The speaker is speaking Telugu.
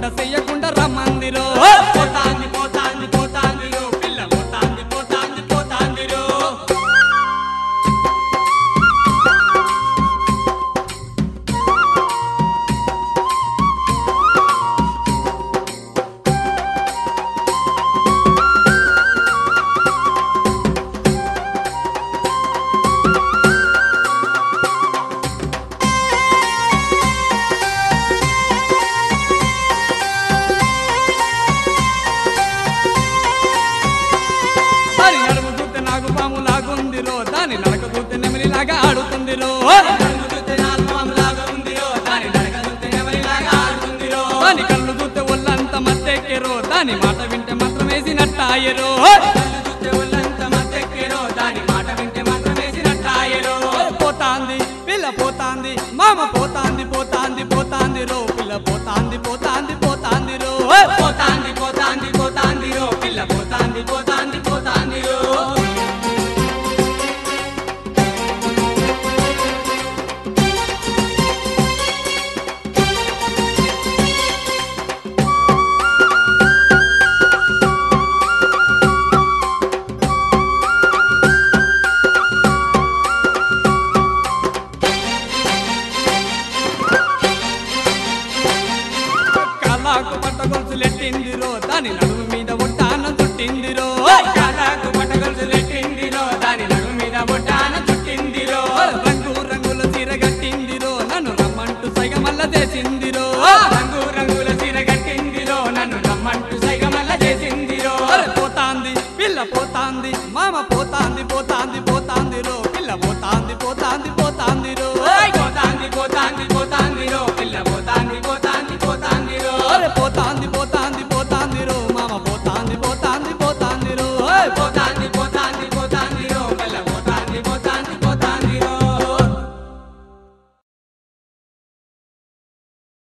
చూడకుండా చెయ్యకుండా రమ్మందిరో పోతాంది పోతాంది పోతాందిరో పిల్ల పోతాంది పోతాంది పోతాందిరో దాని నడుము చూస్తే నాగు పాము లాగుందిరో దాని నడక చూస్తే నెమలిలాగా ఆడుతుందిరో నడుము చూస్తే నాగపాములాగా ఉందిరో దాని నడక చూస్తే నెమలిలాగా ఆడుతుందిరో దాని కళ్ళు చూస్తే ఒళ్ళంత మత్తెక్కెరో దాని మాట వింటే మంత్రం వేసినట్టాయరో కళ్ళు చూస్తే ఒళ్ళంతా మత్తెక్కెరో దాని మాట వింటే మంత్రం వేసినట్టాయరో పోతాంది పిల్ల పోతాంది మామ పోతాంది పోతాంది పోతాంది రో పిల్ల పోతాంది పోతాంది పోతాంది రో పోతాంది పోతాంది పోతాందిరో పిల్ల పోతాంది పోతాంది పోతాందిరో కళ్ళకు పట్ట గొలుసులెట్టిందిరో దాని నడుము మీద ఒట్టానం చుట్టిందిరో కాళ్ళకు